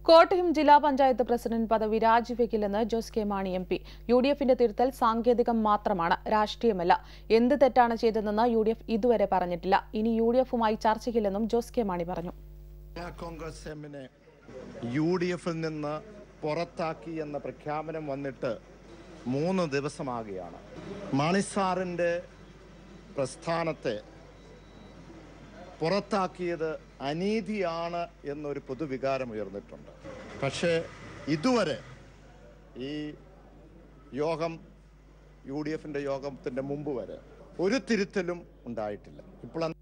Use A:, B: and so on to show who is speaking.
A: കോട്ടയം ജില്ലാ പഞ്ചായത്ത് പ്രസിഡന്റ് പദവി രാജിവെക്കില്ലെന്ന് Jose K Mani M P U D എഫിന്റെ തിരുത്തൽ സാങ്കേതികം മാത്രമാണ് രാഷ്ട്രീയമല്ല എന്ത് തെറ്റാണ് ചെയ്തതെന്ന് യു ഡി എഫ് ഇതുവരെ പറഞ്ഞിട്ടില്ല ഇനി യു ഡി എഫുമായി ചർച്ചയ്ക്കില്ലെന്നും ജോസ് കെ മാണി പറഞ്ഞു
B: കേരള കോൺഗ്രസ് എമ്മിനെ യു ഡി എഫിൽ നിന്ന് പുറത്താക്കി എന്ന പ്രഖ്യാപനം വന്നിട്ട് മൂന്ന് ദിവസമാകുകയാണ് മാണിസാറിൻ്റെ പ്രസ്ഥാനത്തെ പുറത്താക്കിയത് അനീതിയാണ് എന്നൊരു പൊതുവികാരം ഉയർന്നിട്ടുണ്ട് പക്ഷേ ഇതുവരെ ഈ യോഗം യു ഡി എഫിൻ്റെ യോഗത്തിൻ്റെ മുമ്പ് വരെ ഒരു തിരുത്തലും ഉണ്ടായിട്ടില്ല ഇപ്പോൾ